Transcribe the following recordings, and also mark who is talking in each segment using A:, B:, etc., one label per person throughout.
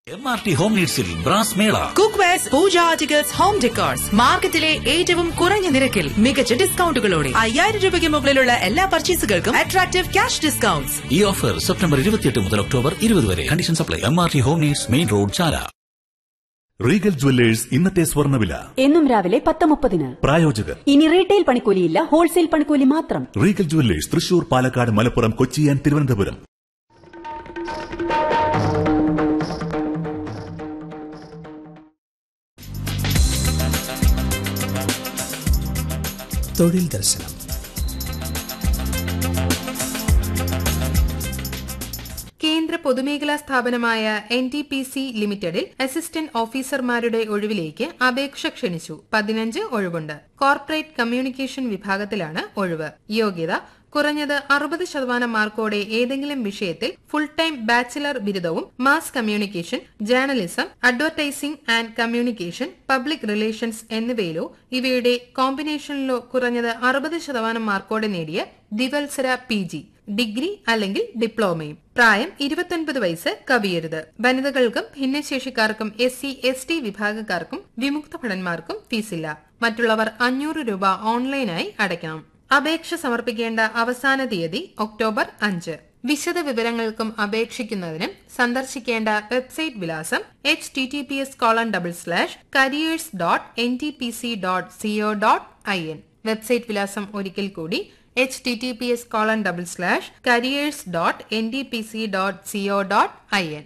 A: M R T home നീഡ്സിൽ brass mela
B: cookwares pooja articles home decors മാർക്കറ്റിലെ ഏറ്റവും കുറഞ്ഞ നിരക്കിൽ മികച്ച ഡിസ്കൗണ്ടുകളോടെ അയ്യായിരം രൂപയ്ക്ക് മുകളിലുള്ള എല്ലാ പർച്ചേസുകൾക്കും അട്രാക്റ്റീവ് ക്യാഷ് ഡിസ്കൗണ്ട്സ്
A: ഈ ഓഫർ സെപ്റ്റംബർ ഇരുപത്തിയെട്ട് മുതൽ ഒക്ടോബർ ഇരുപത് വരെ condition supply M R T home needs main road Chala
C: Regal Jewellers ഇന്നത്തെ സ്വർണ്ണവില
D: എന്നും രാവിലെ പത്ത് മുപ്പതിന്
C: പ്രായോജകർ
D: ഇനി റീറ്റെയിൽ പണിക്കൂലിയില്ല ഹോൾസെയിൽ പണിക്കൂലി മാത്രം
C: Regal Jewellers Thrissur Palakkad Malappuram Kochi and Thiruvananthapuram
E: തൊഴിൽ ദർശനം
F: കേന്ദ്ര പൊതുമേഖലാ സ്ഥാപനമായ എൻ ടി പി സി ലിമിറ്റഡിൽ അസിസ്റ്റന്റ് ഓഫീസർമാരുടെ ഒഴിവിലേക്ക് അപേക്ഷ ക്ഷണിച്ചു പതിനഞ്ച് ഒഴിവുണ്ട് കോർപ്പറേറ്റ് കമ്മ്യൂണിക്കേഷൻ വിഭാഗത്തിലാണ് ഒഴിവ് യോഗ്യത കുറഞ്ഞത് അറുപത് ശതമാനം മാർക്കോടെ ഏതെങ്കിലും വിഷയത്തിൽ ഫുൾ ടൈം ബാച്ചിലർ ബിരുദവും mass communication journalism advertising and communication public relations എന്നിവയിലോ ഇവയുടെ കോമ്പിനേഷനിലോ കുറഞ്ഞത് അറുപത് ശതമാനം മാർക്കോടെ നേടിയ ദിവത്സര പി ജി ഡിഗ്രി അല്ലെങ്കിൽ ഡിപ്ലോമയും പ്രായം ഇരുപത്തൊൻപത് വയസ്സ് കവിയരുത് വനിതകൾക്കും ഭിന്നശേഷിക്കാർക്കും എസ് സി എസ് ടി വിഭാഗക്കാർക്കും വിമുക്ത ഭടന്മാർക്കും ഫീസില്ല മറ്റുള്ളവർ അഞ്ഞൂറ് രൂപ ഓൺലൈനായി അടയ്ക്കണം അപേക്ഷ സമർപ്പിക്കേണ്ട അവസാന തീയതി ഒക്ടോബർ അഞ്ച് വിശദ വിവരങ്ങൾക്കും അപേക്ഷിക്കുന്നതിനും സന്ദർശിക്കേണ്ട വെബ്സൈറ്റ് വിലാസം H T T P S colon double slash careers dot N T P C dot CO dot I N website വിലാസം ഒരിക്കൽ കൂടി H T T P S colon double slash careers dot N D P C dot CO dot I N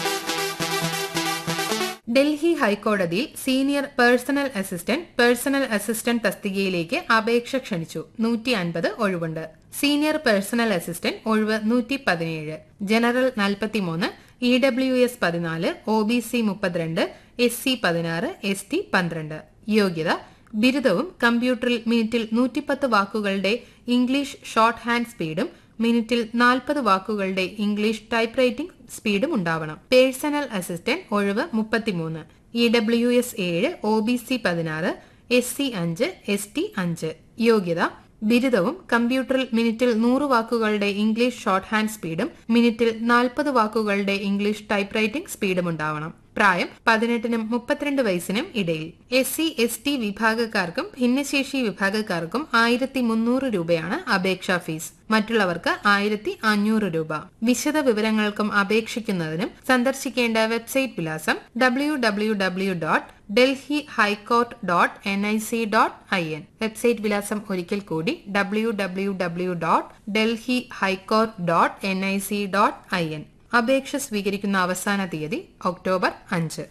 F: Delhi ഹൈക്കോടതിയിൽ senior personal assistant personal assistant തസ്തികയിലേക്ക് അപേക്ഷ ക്ഷണിച്ചു നൂറ്റി അൻപത് ഒഴിവുണ്ട് സീനിയർ പേഴ്സണൽ അസിസ്റ്റന്റ് ഒഴിവ് നൂറ്റി പതിനേഴ് ജനറൽ നാൽപ്പത്തിമൂന്ന് ഇ ഡബ്ല്യു എസ് പതിനാല് ഒ ബി സി മുപ്പത്തിരണ്ട് എസ് സി പതിനാറ് എസ് ടി പന്ത്രണ്ട് യോഗ്യത ബിരുദവും കമ്പ്യൂട്ടറിൽ മിനിറ്റിൽ നൂറ്റിപ്പത്ത് വാക്കുകളുടെ ഇംഗ്ലീഷ് ഷോർട്ട് ഹാൻഡ് സ്പീഡും മിനിറ്റിൽ നാൽപ്പത് വാക്കുകളുടെ ഇംഗ്ലീഷ് ടൈപ്പ് റൈറ്റിംഗ് സ്പീഡും ഉണ്ടാവണം പേഴ്സണൽ അസിസ്റ്റന്റ് ഒഴിവ് മുപ്പത്തിമൂന്ന് ഇ ഡബ്ല്യു എസ് ഏഴ് ഒ ബി സി പതിനാറ് എസ് സി അഞ്ച് എസ് ടി അഞ്ച് യോഗ്യത ബിരുദവും കമ്പ്യൂട്ടറിൽ മിനിറ്റിൽ നൂറ് വാക്കുകളുടെ ഇംഗ്ലീഷ് ഷോർട്ട് ഹാൻഡ് സ്പീഡും മിനിറ്റിൽ നാൽപ്പത് വാക്കുകളുടെ ഇംഗ്ലീഷ് ടൈപ്പ് റൈറ്റിംഗ് സ്പീഡും ഉണ്ടാവണം പ്രായം പതിനെട്ടിനും മുപ്പത്തിരണ്ട് വയസ്സിനും ഇടയിൽ എസ് സി എസ് ടി വിഭാഗക്കാർക്കും ഭിന്നശേഷി വിഭാഗക്കാർക്കും ആയിരത്തി മുന്നൂറ് രൂപയാണ് അപേക്ഷാ ഫീസ് മറ്റുള്ളവർക്ക് ആയിരത്തി അഞ്ഞൂറ് രൂപ വിശദ വിവരങ്ങൾക്കും അപേക്ഷിക്കുന്നതിനും സന്ദർശിക്കേണ്ട വെബ്സൈറ്റ് വിലാസം W W W dot Delhi high court dot N I C dot I N website വിലാസം ഒരിക്കൽ കൂടി W W W dot Delhi high court dot N I C dot I N അപേക്ഷ സ്വീകരിക്കുന്ന അവസാന തീയതി ഒക്ടോബർ അഞ്ച്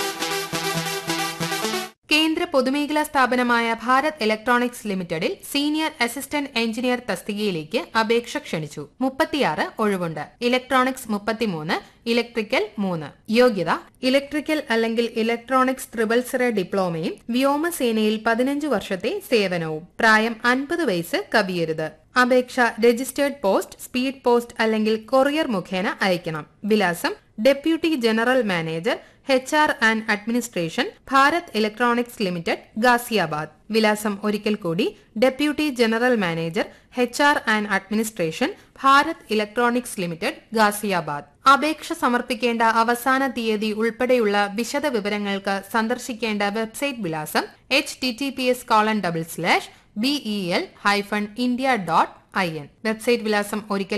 F: കേന്ദ്ര പൊതുമേഖലാ സ്ഥാപനമായ ഭാരത് ഇലക്ട്രോണിക്സ് ലിമിറ്റഡിൽ സീനിയർ അസിസ്റ്റന്റ് എഞ്ചിനീയർ തസ്തികയിലേക്ക് അപേക്ഷ ക്ഷണിച്ചു മുപ്പത്തിയാറ് ഒഴിവുണ്ട് ഇലക്ട്രോണിക്സ് മുപ്പത്തിമൂന്ന് ഇലക്ട്രിക്കൽ മൂന്ന് യോഗ്യത ഇലക്ട്രിക്കൽ അല്ലെങ്കിൽ ഇലക്ട്രോണിക്സ് ത്രിബൽസറ ഡിപ്ലോമയും വ്യോമസേനയിൽ പതിനഞ്ച് വർഷത്തെ സേവനവും പ്രായം അൻപത് വയസ്സ് കവിയരുത് അപേക്ഷ രജിസ്റ്റേർഡ് പോസ്റ്റ് സ്പീഡ് പോസ്റ്റ് അല്ലെങ്കിൽ കൊറിയർ മുഖേന അയക്കണം വിലാസം deputy general manager H R and administration Bharat electronics limited Ghaziabad വിലാസം ഒരിക്കൽ കൂടി deputy general manager H R and administration Bharat electronics limited Ghaziabad അപേക്ഷ സമർപ്പിക്കേണ്ട അവസാന തീയതി ഉൾപ്പെടെയുള്ള വിശദ വിവരങ്ങൾക്ക് സന്ദർശിക്കേണ്ട വെബ്സൈറ്റ് വിലാസം H T T P S colon double slash B E L hyphen India dot I N website വിലാസം ഒരിക്കൽ